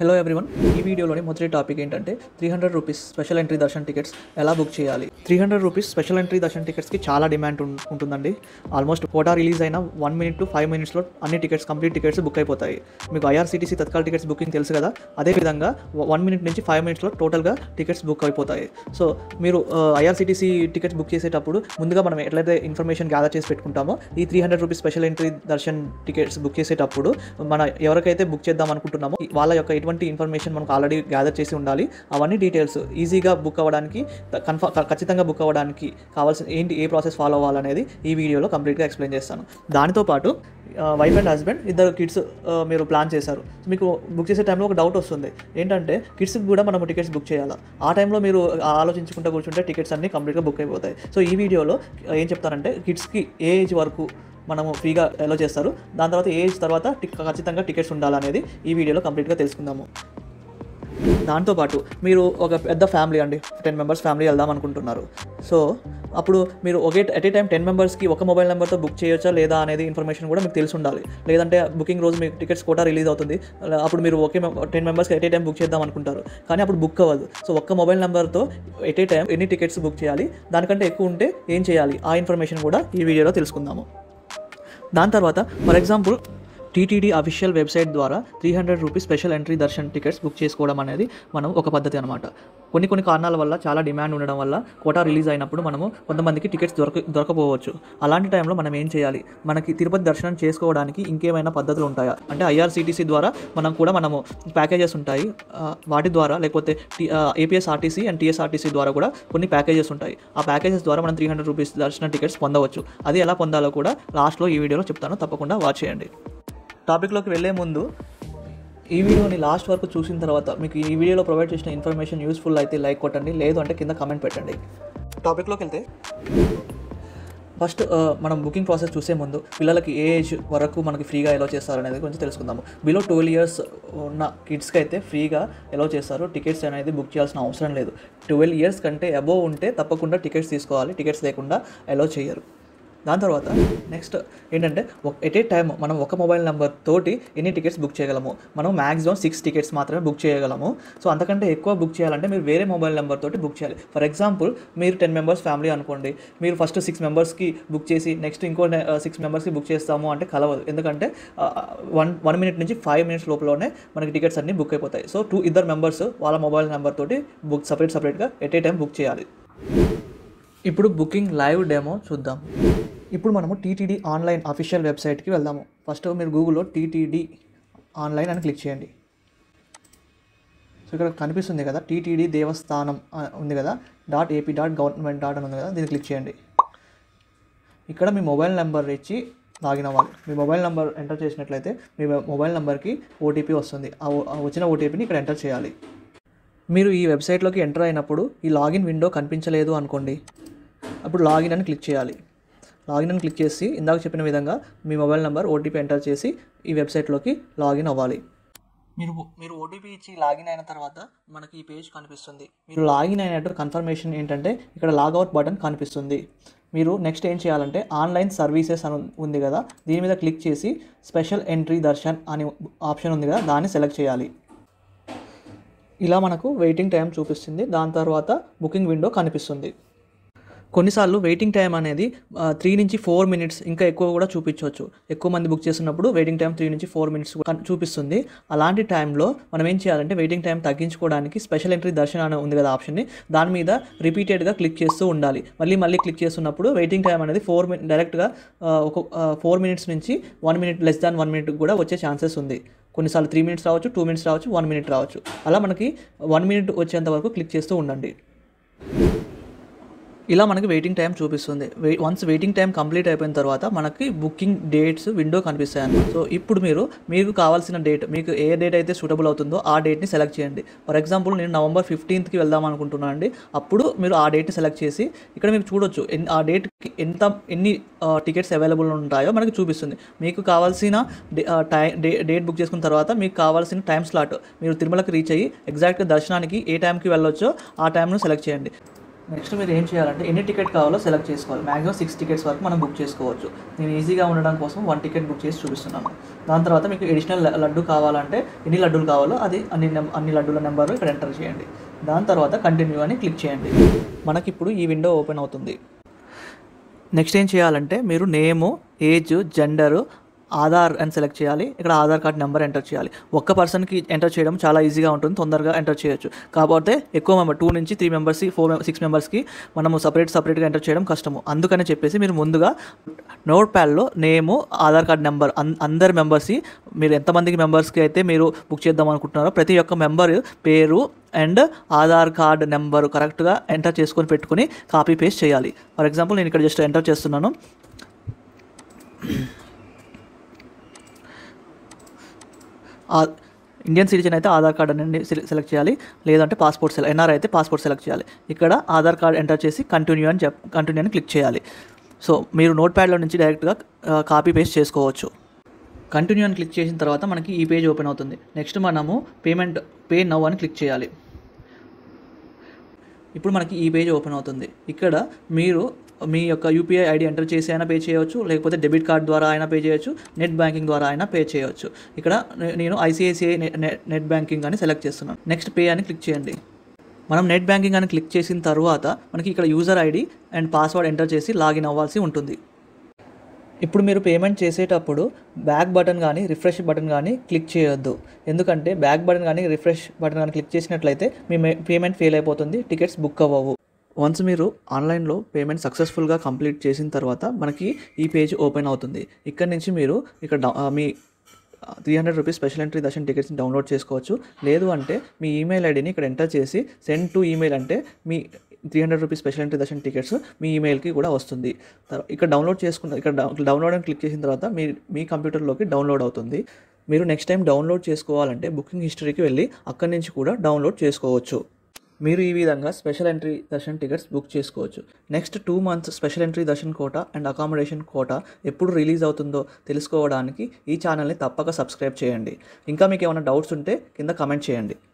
hello everyone ఈ వీడియోలోని మొదటి టాపిక్ ఏంటంటే three hundred rupees special entry darshan tickets ఎలా బుక్ చేయాలి three hundred rupees special entry darshan టికెట్స్కి చాలా డిమాండ్ ఉం- ఉంటుందండి ఆల్మోస్ట్ కోటా రిలీజ్ అయిన వన్ మినిట్ టు ఫైవ్ మినిట్స్లో అన్ని టికెట్స్ కంప్లీట్ టికెట్స్ బుక్ అయిపోతాయి మీకు ఐఆర్సీటీసీ తత్కాల్ టికెట్స్ బుకింగ్ తెలుసు కదా అదేవిధంగా వన్ మినిట్ నుంచి ఫైవ్ మినిట్స్లో టోటల్గా టికెట్స్ బుక్ అయిపోతాయి సో మీరు ఐఆర్సీటీసీ టికెట్స్ బుక్ చేసేటప్పుడు ముందుగా మనం ఎట్లయితే ఇన్ఫర్మేషన్ గ్యాదర్ చేసి పెట్టుకుంటామో ఈ three hundred rupees special entry darshan tickets book చేసేటప్పుడు మన ఎవరికైతే బుక్ చేద్దాం అనుకుంటున్నామో వాళ్ళ యొక్క ఎటువంటి ఇన్ఫర్మేషన్ మనకు ఆల్రెడీ గ్యాదర్ చేసి ఉండాలి అవన్నీ డీటెయిల్స్ ఈజీగా బుక్ అవ్వడానికి కన్ఫా ఖచ్చితంగా బుక్ అవ్వడానికి కావాల్సిన ఏంటి ఏ ప్రాసెస్ ఫాలో అవ్వాలనేది ఈ వీడియోలో కంప్లీట్గా ఎక్స్ప్లెయిన్ చేస్తాను దానితో పాటు వైఫ్ అండ్ హస్బెండ్ ఇద్దరు కిడ్స్ మీరు ప్లాన్ చేశారు మీకు బుక్ చేసే టైంలో ఒక డౌట్ వస్తుంది ఏంటంటే కిడ్స్కి కూడా మనం టికెట్స్ బుక్ చేయాలా ఆ టైంలో మీరు ఆలోచించుకుంటూ కూర్చుంటే టికెట్స్ అన్నీ కంప్లీట్గా బుక్ అయిపోతాయి సో ఈ వీడియోలో ఏం చెప్తారంటే కిడ్స్కి ఏ ఏజ్ వరకు మనము ఫ్రీగా ఎలా చేస్తారు దాని తర్వాత ఏ ఏజ్ తర్వాత టిక్ ఖచ్చితంగా టికెట్స్ ఉండాలనేది ఈ వీడియోలో కంప్లీట్గా తెలుసుకుందాము దాంతోపాటు మీరు ఒక పెద్ద ఫ్యామిలీ అండి టెన్ మెంబర్స్ ఫ్యామిలీ వెళ్దాం అనుకుంటున్నారు సో అప్పుడు మీరు ఒకే ఎట్ ఏ టైం టెన్ మెంబర్స్కి ఒక మొబైల్ నెంబర్తో బుక్ చేయొచ్చా లేదా అనేది ఇన్ఫర్మేషన్ కూడా మీకు తెలిసి ఉండాలి లేదంటే బుకింగ్ రోజు మీకు టికెట్స్ కూడా రిలీజ్ అవుతుంది అలా అప్పుడు మీరు ఒకే టెన్ మెంబర్స్కి ఎట్ ఏ టైం బుక్ చేద్దాం అనుకుంటారు కానీ అప్పుడు బుక్ అవ్వదు సో ఒక్క మొబైల్ నెంబర్తో ఎట్ ఏ టైం ఎన్ని టికెట్స్ బుక్ చేయాలి దానికంటే ఎక్కువ ఉంటే ఏం చేయాలి ఆ ఇన్ఫర్మేషన్ కూడా ఈ వీడియోలో తెలుసుకుందాము దాని తర్వాత for example TTD official website ద్వారా three hundred rupees special entry darshan tickets book చేసుకోవడం అనేది మనం ఒక పద్ధతి అనమాట కొన్ని కొన్ని కారణాల వల్ల చాలా డిమాండ్ ఉండడం వల్ల కోటా రిలీజ్ అయినప్పుడు మనము కొంతమందికి టికెట్స్ దొరక దొరకపోవచ్చు అలాంటి టైంలో మనం ఏం చేయాలి మనకి తిరుపతి దర్శనం చేసుకోవడానికి ఇంకేమైనా పద్ధతులు ఉంటాయా అంటే ఐఆర్సీటీసీ ద్వారా మనం కూడా మనము ప్యాకేజెస్ ఉంటాయి ఆ, వాటి ద్వారా లేకపోతే టీ ఏపీఎస్ఆర్టీసీ అండ్ టీఎస్ఆర్టీసీ ద్వారా కూడా కొన్ని ప్యాకేజెస్ ఉంటాయి ఆ ప్యాకేజెస్ ద్వారా మనం త్రీ హండ్రెడ్ రూపీస్ దర్శన టికెట్స్ పొందవచ్చు అది ఎలా పొందాలో కూడా లాస్ట్లో ఈ వీడియోలో చెప్తాను తప్పకుండా వాచ్ చేయండి టాపిక్లోకి వెళ్ళే ముందు ఈ వీడియోని లాస్ట్ వరకు చూసిన తర్వాత మీకు ఈ వీడియోలో ప్రొవైడ్ చేసిన ఇన్ఫర్మేషన్ యూస్ఫుల్ అయితే లైక్ కొట్టండి లేదు అంటే కింద కమెంట్ పెట్టండి టాపిక్లోకి వెళ్తే ఫస్ట్ ఆ, మనం బుకింగ్ ప్రాసెస్ చూసే ముందు పిల్లలకి ఏ ఏజ్ వరకు మనకి ఫ్రీగా ఎలా చేస్తారు అనేది గురించి తెలుసుకుందాము బిలో ట్వెల్వ్ ఇయర్స్ ఉన్న కిడ్స్కి అయితే ఫ్రీగా ఎలా చేస్తారు టికెట్స్ అనేది బుక్ చేయాల్సిన అవసరం లేదు ట్వెల్వ్ ఇయర్స్ కంటే అబోవ్ ఉంటే తప్పకుండా టికెట్స్ తీసుకోవాలి టికెట్స్ లేకుండా ఎలా చేయరు దాని తర్వాత నెక్స్ట్ ఏంటంటే ఎట్ ఏ టైం మనం ఒక మొబైల్ నెంబర్ తోటి ఎన్ని టికెట్స్ బుక్ చేయగలము మనం మ్యాక్సిమం సిక్స్ టికెట్స్ మాత్రమే బుక్ చేయగలము సో అంతకంటే ఎక్కువ బుక్ చేయాలంటే మీరు వేరే మొబైల్ నెంబర్ తోటి బుక్ చేయాలి ఫర్ ఎగ్జాంపుల్ మీరు టెన్ మెంబర్స్ ఫ్యామిలీ అనుకోండి మీరు ఫస్ట్ సిక్స్ మెంబర్స్కి బుక్ చేసి నెక్స్ట్ ఇంకో సిక్స్ మెంబర్స్కి బుక్ చేస్తాము అంటే కలవదు ఎందుకంటే వన్ వన్ మినిట్ నుంచి ఫైవ్ మినిట్స్ లోపలనే మనకి టికెట్స్ అన్నీ బుక్ అయిపోతాయి సో టూ ఇద్దరు మెంబర్స్ వాళ్ళ మొబైల్ నెంబర్ తోటి బుక్ సపరేట్ సపరేట్గా ఎట్ ఏ టైం బుక్ చేయాలి ఇప్పుడు బుకింగ్ లైవ్ డెమో చూద్దాం ఇప్పుడు మనము టీటీడీ ఆన్లైన్ అఫీషియల్ వెబ్సైట్కి వెళ్దాము ఫస్ట్ మీరు గూగుల్లో టీటీడీ ఆన్లైన్ అని క్లిక్ చేయండి సో ఇక్కడ కనిపిస్తుంది కదా టీటీడీ దేవస్థానం అని ఉంది కదా dot AP dot government dot అని ఉంది కదా దీన్ని క్లిక్ చేయండి ఇక్కడ మీ మొబైల్ నెంబర్ ఇచ్చి లాగిన్ అవ్వాలి మీ మొబైల్ నెంబర్ ఎంటర్ చేసినట్లయితే మీ మొబైల్ నెంబర్కి ఓటీపీ వస్తుంది ఆ ఓ- ఆ వచ్చిన ఓటీపీని ఇక్కడ ఎంటర్ చేయాలి మీరు ఈ వెబ్సైట్లోకి ఎంటర్ అయినప్పుడు ఈ లాగిన్ విండో కనిపించలేదు అనుకోండి అప్పుడు లాగిన్ అని క్లిక్ చేయాలి లాగిన్ అని క్లిక్ చేసి ఇందాక చెప్పిన విధంగా మీ మొబైల్ నెంబర్ ఓటీపీ ఎంటర్ చేసి ఈ వెబ్సైట్లోకి లాగిన్ అవ్వాలి మీరు మీరు ఓటీపీ ఇచ్చి లాగిన్ అయిన తర్వాత మనకి ఈ పేజ్ కనిపిస్తుంది మీరు లాగిన్ అయినట్టు కన్ఫర్మేషన్ ఏంటంటే ఇక్కడ లాగౌట్ బటన్ కనిపిస్తుంది మీరు నెక్స్ట్ ఏం చేయాలంటే ఆన్లైన్ సర్వీసెస్ అని ఉంది కదా దీని మీద క్లిక్ చేసి స్పెషల్ ఎంట్రీ దర్శన్ అని ఆప్షన్ ఉంది కదా దాన్ని సెలెక్ట్ చేయాలి ఇలా మనకు వెయిటింగ్ టైం చూపిస్తుంది దాని తర్వాత బుకింగ్ విండో కనిపిస్తుంది కొన్నిసార్లు వెయిటింగ్ టైం అనేది త్రీ నుంచి ఫోర్ మినిట్స్ ఇంకా ఎక్కువ కూడా చూపించవచ్చు ఎక్కువ మంది బుక్ చేస్తున్నప్పుడు వెయిటింగ్ టైం త్రీ నుంచి ఫోర్ మినిట్స్ చూపిస్తుంది అలాంటి టైంలో మనం ఏం చేయాలంటే వెయిటింగ్ టైం తగ్గించుకోవడానికి స్పెషల్ ఎంట్రీ దర్శనం అని ఉంది కదా ఆప్షన్ని దాని మీద రిపీటెడ్గా క్లిక్ చేస్తూ ఉండాలి మళ్ళీ మళ్ళీ క్లిక్ చేస్తున్నప్పుడు వెయిటింగ్ టైం అనేది ఫోర్ మినిట్ డైరెక్ట్గా ఒక ఫోర్ మినిట్స్ నుంచి one minute less than one minute కూడా వచ్చే ఛాన్సెస్ ఉంది కొన్నిసార్లు త్రీ మినిట్స్ రావచ్చు టూ మినిట్స్ రావచ్చు వన్ మినిట్ రావచ్చు అలా మనకి వన్ మినిట్ వచ్చేంత వరకు క్లిక్ చేస్తూ ఉండండి ఇలా మనకి వెయిటింగ్ టైం చూపిస్తుంది వెయి వన్స్ వెయిటింగ్ టైం కంప్లీట్ అయిపోయిన తర్వాత మనకి బుకింగ్ డేట్స్ విండో కనిపిస్తాయి అన్నమాట సో ఇప్పుడు మీరు మీకు కావాల్సిన డేట్ మీకు ఏ డేట్ అయితే సూటబుల్ అవుతుందో ఆ డేట్ని సెలెక్ట్ చేయండి ఫర్ ఎగ్జాంపుల్ నేను నవంబర్ ఫిఫ్టీన్త్కి వెళ్దాం అనుకుంటున్నాను అండి అప్పుడు మీరు ఆ డేట్ని సెలెక్ట్ చేసి ఇక్కడ మీరు చూడొచ్చు ఎన్- ఆ డేట్కి ఎంత ఎన్ని టికెట్స్ అవైలబుల్ ఉంటాయో మనకి చూపిస్తుంది మీకు కావాల్సిన డే- ఆ, టై డే- డేట్ బుక్ చేసుకున్న తర్వాత మీకు కావాల్సిన టైం స్లాట్ మీరు తిరుమలకి రీచ్ అయ్యి ఎగ్జాక్ట్గా దర్శనానికి ఏ టైంకి వెళ్ళొచ్చో ఆ టైంను సెలెక్ట్ చేయండి నెక్స్ట్ మీరు ఏం చేయాలంటే ఎన్ని టికెట్ కావాలో సెలెక్ట్ చేసుకోవాలి మ్యాక్సిమం సిక్స్ టికెట్స్ వరకు మనం బుక్ చేసుకోవచ్చు నేను ఈజీగా ఉండడం కోసం వన్ టికెట్ బుక్ చేసి చూపిస్తున్నాను దాని తర్వాత మీకు ఎడిషనల్ లడ్డు కావాలంటే ఎన్ని లడ్డూలు కావాలో అది అన్ని నెం- అన్ని లడ్డూల నెంబర్ ఇక్కడ ఎంటర్ చేయండి దాని తర్వాత కంటిన్యూ అని క్లిక్ చేయండి మనకిప్పుడు ఈ విండో ఓపెన్ అవుతుంది నెక్స్ట్ ఏం చేయాలంటే మీరు నేము ఏజ్ జెండరు ఆధార్ అని సెలెక్ట్ చేయాలి ఇక్కడ ఆధార్ కార్డ్ నెంబర్ ఎంటర్ చేయాలి ఒక్క పర్సన్కి ఎంటర్ చేయడం చాలా ఈజీగా ఉంటుంది తొందరగా ఎంటర్ చేయొచ్చు కాకపోతే ఎక్కువ మెంబర్ టూ నుంచి త్రీ మెంబర్స్కి ఫోర్ సిక్స్ మెంబర్స్కి మనము సపరేట్ సపరేట్గా ఎంటర్ చేయడం కష్టము అందుకని చెప్పేసి మీరు ముందుగా నోట్ ప్యాడ్లో నేము ఆధార్ కార్డ్ నెంబర్ అన్ అందరి మెంబర్స్కి మీరు ఎంతమందికి మెంబర్స్కి అయితే మీరు బుక్ చేద్దాం అనుకుంటున్నారో ప్రతి ఒక్క మెంబర్ పేరు అండ్ ఆధార్ కార్డ్ నెంబరు కరెక్ట్గా ఎంటర్ చేసుకొని పెట్టుకొని కాపీ పేస్ట్ చేయాలి ఫర్ ఎగ్జాంపుల్ నేను ఇక్కడ జస్ట్ ఎంటర్ చేస్తున్నాను ఆ- ఇండియన్ సిటిజన్ అయితే ఆధార్ కార్డ్ అనేది సెల- సెలెక్ట్ చేయాలి లేదంటే పాస్పోర్ట్ సెలెక్ట్ ఎన్ఆర్ అయితే పాస్పోర్ట్ సెలెక్ట్ చేయాలి ఇక్కడ ఆధార్ కార్డ్ ఎంటర్ చేసి కంటిన్యూ అని చెప్ కంటిన్యూ అని క్లిక్ చేయాలి సో మీరు నోట్ ప్యాడ్లో నుంచి డైరెక్ట్గా కాపీ పేస్ట్ చేసుకోవచ్చు కంటిన్యూ అని క్లిక్ చేసిన తర్వాత మనకి ఈ పేజ్ ఓపెన్ అవుతుంది నెక్స్ట్ మనము పేమెంట్ పే నవ్ అని క్లిక్ చేయాలి ఇప్పుడు మనకి ఈ పేజ్ ఓపెన్ అవుతుంది ఇక్కడ మీరు మీ యొక్క యూపీఐ ఐడి ఎంటర్ చేసి అయినా పే చేయవచ్చు లేకపోతే డెబిట్ కార్డ్ ద్వారా అయినా పే చేయొచ్చు నెట్ బ్యాంకింగ్ ద్వారా అయినా పే చేయొచ్చు ఇక్కడ నే- నేను ఐసిఐసిఐ నెట్ బ్యాంకింగ్ అని సెలెక్ట్ చేస్తున్నాను నెక్స్ట్ పే అని క్లిక్ చేయండి మనం నెట్ బ్యాంకింగ్ అని క్లిక్ చేసిన తర్వాత మనకి ఇక్కడ user ID and password enter చేసి లాగిన్ అవ్వాల్సి ఉంటుంది ఇప్పుడు మీరు పేమెంట్ చేసేటప్పుడు బ్యాక్ బటన్ కానీ రిఫ్రెష్ బటన్ కానీ క్లిక్ చేయొద్దు ఎందుకంటే బ్యాక్ బటన్ కానీ రిఫ్రెష్ బటన్ కానీ క్లిక్ చేసినట్లయితే మీ మే- పేమెంట్ ఫెయిల్ అయిపోతుంది టికెట్స్ బుక్ అవ్వవు వన్స్ మీరు ఆన్లైన్లో పేమెంట్ సక్సెస్ఫుల్గా కంప్లీట్ చేసిన తర్వాత మనకి ఈ పేజ్ ఓపెన్ అవుతుంది ఇక్కడ నుంచి మీరు ఇక్కడ డౌ- ఆ, మీ three hundred rupees special entry darshan టికెట్స్ని డౌన్లోడ్ చేసుకోవచ్చు లేదు అంటే మీ ఈమెయిల్ ఐడిని ఇక్కడ ఎంటర్ చేసి సెండ్ టు ఈమెయిల్ అంటే మీ three hundred rupees special entry darshan tickets మీ ఈమెయిల్కి కూడా వస్తుంది తర్వా- ఇక్కడ డౌన్లోడ్ చేసుకున్న ఇక్కడ డౌ- డౌన్లోడ్ అని క్లిక్ చేసిన తర్వాత మీ మీ కంప్యూటర్లోకి డౌన్లోడ్ అవుతుంది మీరు నెక్స్ట్ టైం డౌన్లోడ్ చేసుకోవాలంటే బుకింగ్ హిస్టరీకి వెళ్ళి అక్కడి నుంచి కూడా డౌన్లోడ్ చేసుకోవచ్చు మీరు ఈ విధంగా special entry darshan tickets book చేసుకోవచ్చు next two months special entry darshan quota and accommodation quota ఎప్పుడు రిలీజ్ అవుతుందో తెలుసుకోవడానికి ఈ ఛానల్ని తప్పక సబ్స్క్రైబ్ చేయండి ఇంకా మీకు ఏమైనా డౌట్స్ ఉంటే కింద కమెంట్ చేయండి